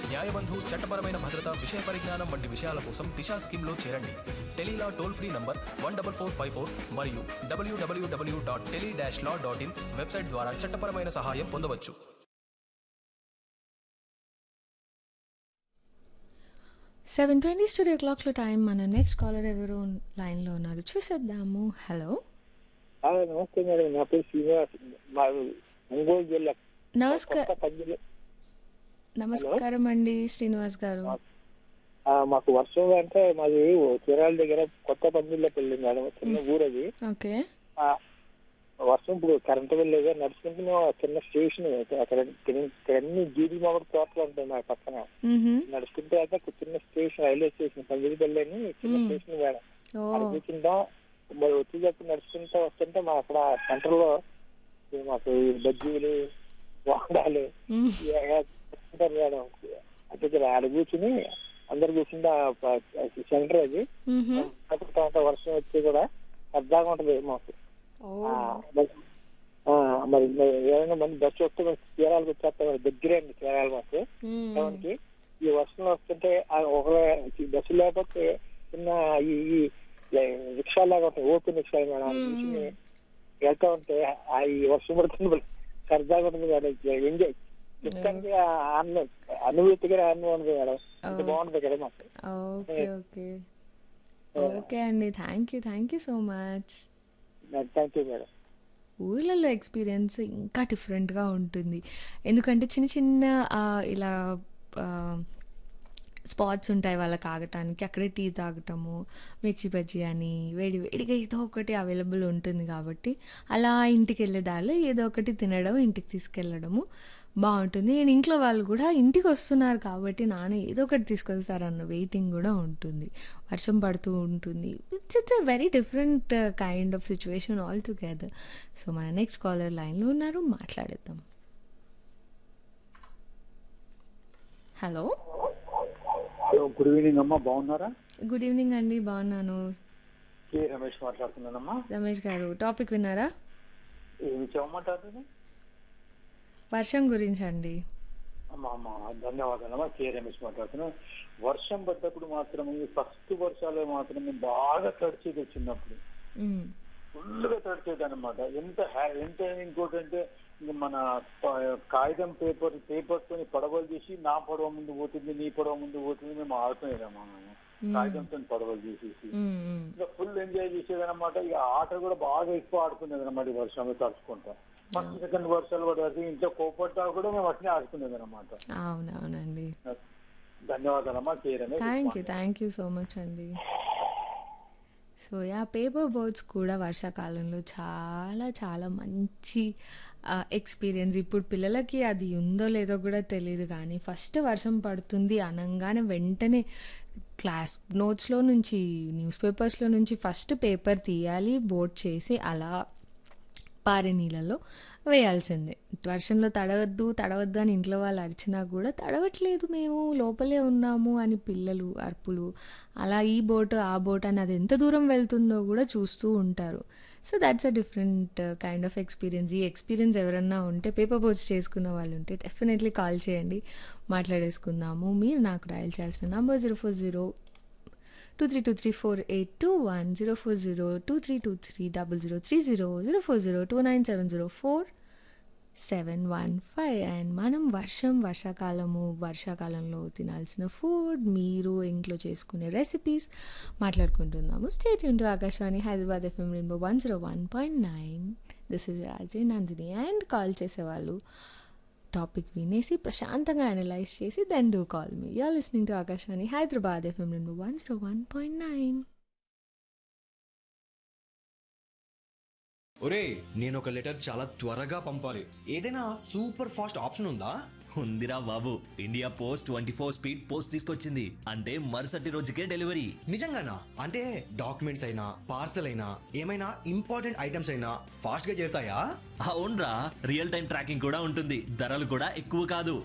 న్యాయబంధు చట్టపరమైన భద్రత విషయ పరిజ్ఞానం వంటి విషయాల కోసం దిశా స్కీమ్లో చేరండి tele law toll free number one double four five four మరియు డబ్ల్యూడబ్ల్యూడబ్ల్యూ dot tele dash law dot in website ద్వారా చట్టపరమైన సహాయం పొందవచ్చు సెవెన్ ట్వంటీ స్టూడియో క్లాక్లో టైం మన నెక్స్ట్ కాలర్ ఎవరు లైన్లో ఉన్నారు చూసేద్దాము హలో ఆ, నమస్తే మేడం నా పేరు శ్రీనివాస్ మా ఒంగోలు జిల్లా నమస్కారం కొత్త పందిరి నమస్కారం అండి శ్రీనివాస్ గారు ఆ, మాకు వర్షం అంటే మాది చీరాల దగ్గర కొత్త పందిరిలో పెళ్ళి మేడం చిన్న ఊరు అది ఓకే ఆ, వర్షం ఇప్పుడు కరెంట్ వెళ్ళలేదు నడుచుకుంటూ మేము ఆ చిన్న స్టేషన్ అక్కడ ఇక్కడ- ఇక్కడ అన్ని జీడి మొగడు తోటలు ఉంటాయి మా పక్కన మ్హూ. నడుచుకుంటే అయితే ఒక చిన్న స్టేషన్ రైల్వే స్టేషన్ పందిరి పెళ్ళి అని చిన్న మ్మ్. స్టేషన్ మేడం ఓ అది కూర్చుంటాం మరి వచ్చేటప్పుడు నడుచుకుంటూ వస్తుంటే మా అక్కడ సెంటర్ లో ఈ మాకు ఈ బజ్జీలు బోండాలు మ్. ఉంటారు మేడం అంటే ఇక్కడ ఆడ కూర్చుని అందరు కూర్చుంటే సెంటర్ అది మ్హూ. అప్పుడు తర్వాత వర్షం వచ్చి కూడా సరదాగా ఉంటది మాకు ఓ ఆ, మరి- ఆ, మరి మరి ఏమైనా మంది బస్సు వస్తే మరి చీరాలకు వచ్చేస్తాం మరి దగ్గరే అండి చీరాలు మాకు మ్. టౌన్కి ఈ వర్షంలో వస్తుంటే ఆ ఒక బస్సు లేకపోతే చిన్న ఈ ఈ రిక్షా లాగా ఉంటాయి ఓపెన్ రిక్షా మేడం అది కూర్చుని వెళ్తా ఉంటే ఆ ఈ వర్షం పడుతుంది సరదాగా ఉంటుంది మేడం ఎంజాయ్ చెప్తానికి ఆ ఆనందం అనుభూతిగా ఆనందం ఉంటుంది మేడం అంత బాగుంటుంది కదా మాకు ఓకే ఓకే ఓకే అండి thank you thank you so much thank you madam ఊర్లలో ఎక్స్పీరియన్స్ ఇంకా డిఫరెంట్గా ఉంటుంది ఎందుకంటే చిన్న చిన్న ఆ, ఇలా స్పాట్స్ ఉంటాయి వాళ్ళకి ఆగటానికి అక్కడే టీ తాగటము మిర్చి బజ్జీ అని వేడి వేడిగా ఏదో ఒకటి అవైలబుల్ ఉంటుంది కాబట్టి అలా ఇంటికి వెళ్ళే దారిలో ఏదో ఒకటి తినడం ఇంటికి తీసుకెళ్ళడము బాగుంటుంది నేను ఇంట్లో వాళ్ళు కూడా ఇంటికి వస్తున్నారు కాబట్టి నాన్న ఏదో ఒకటి తీసుకొస్తారన్న వెయిటింగ్ కూడా ఉంటుంది వర్షం పడుతూ ఉంటుంది it's it's a very different kind of situation all together so మన నెక్స్ట్ కాలర్ లైన్లో ఉన్నారు మాట్లాడేద్దాం హలో గుడ్ ఈవినింగ్ అమ్మా బాగున్నారా గుడ్ ఈవినింగ్ అండి బాగున్నాను కే రమేష్ మాట్లాడుతున్నానమ్మా రమేష్ గారు టాపిక్ విన్నారా ఏమి చెప్పమంటారు వర్షం గురించి అండి అమ్మా అమ్మా ధన్యవాదాలమ్మా కే రమేష్ మాట్లాడుతున్నా వర్షం పడ్డప్పుడు మాత్రమే ఫస్ట్ వర్షాలు మాత్రమే బాగా తడిచేది చిన్నప్పుడు మ్మ్. ఫుల్గా తడిచేది అనమాట ఎంత హ్యా- ఎంత ఇంకోటి అంటే ఇంక మన ప- కాగితం పేపర్ పేపర్ తోని పడవలు చేసి నా పడవ ముందు పోతుంది నీ పడవ ముందు పోతుంది మేము ఆడుకునేదమ్మా మేము కాగితంతో పడవలు చేసేసి మ్మ్, మ్మ్. ఇంకా ఫుల్ ఎంజాయ్ చేసేది అనమాట ఇక ఆట కూడా బాగా ఎక్కువ ఆడుకునేది అనమాట ఈ వర్షంలో తడుచుకుంటా ఫస్ట్ సెకండ్ వర్షాలు పడేది ఇంట్లో కోపడ్డా కూడా మేము అట్నే ఆడుకునేది అనమాట అవునవునండి ధన్యవాదాలమ్మా చేయరమే thank you thank you so much అండి సో యా పేపర్ బోట్స్ కూడా వర్షాకాలంలో చాలా చాలా మంచి ఎక్స్పీరియన్స్ ఇప్పుడు పిల్లలకి అది ఉందో లేదో కూడా తెలియదు కానీ ఫస్ట్ వర్షం పడుతుంది అనగానే వెంటనే క్లాస్ నోట్స్లో నుంచి న్యూస్ పేపర్స్లో నుంచి ఫస్ట్ పేపర్ తీయాలి బోట్ చేసి అలా పారే నీళ్ళలో వేయాల్సిందే వర్షంలో తడవద్దు తడవద్దు అని ఇంట్లో వాళ్ళు అరిచినా కూడా తడవట్లేదు మేము లోపలే ఉన్నాము అని పిల్లలు అరుపులు అలా ఈ బోట్ ఆ బోట్ అని అది ఎంత దూరం వెళ్తుందో కూడా చూస్తూ ఉంటారు so that's a different kind of experience ఈ ఎక్స్పీరియన్స్ ఎవరన్నా ఉంటే పేపర్ బోట్స్ చేసుకున్న వాళ్ళు ఉంటే డెఫినెట్లీ కాల్ చేయండి మాట్లాడేసుకుందాము మీరు నాకు డయల్ చేయాల్సిన number zero four zero two three two three four eight two one zero four zero two three two three double zero three zero zero four zero two nine seven zero four seven one five and మనం వర్షం వర్షాకాలము వర్షాకాలంలో తినాల్సిన food మీరు ఇంట్లో చేసుకునే recipes మాట్లాడుకుంటున్నాము stay యూన్ to Akashvani Hyderabad FM rainbow one zero one point nine this is Raje Nandini and call చేసేవాళ్ళు టాపిక్ వినేసి ప్రశాంతంగా అనలైజ్ చేసి then do call me you're listening to Akashvani Hyderabad FM రెండు one zero one point nine ఒరే నేను ఒక లెటర్ చాలా త్వరగా పంపాలి ఏదైనా సూపర్ ఫాస్ట్ ఆప్షన్ ఉందా ఉందిరా బాబు India post twenty four speed post తీసుకొచ్చింది అంటే మరుసటి రోజుకే డెలివరీ నిజంగానా అంటే డాక్యుమెంట్స్ అయినా పార్సల్ అయినా ఏమైనా ఇంపార్టెంట్ ఐటమ్స్ అయినా ఫాస్ట్ గా చేరుతాయా అవునరా రియల్ టైం ట్రాకింగ్ కూడా ఉంటుంది ధరలు కూడా ఎక్కువ కాదు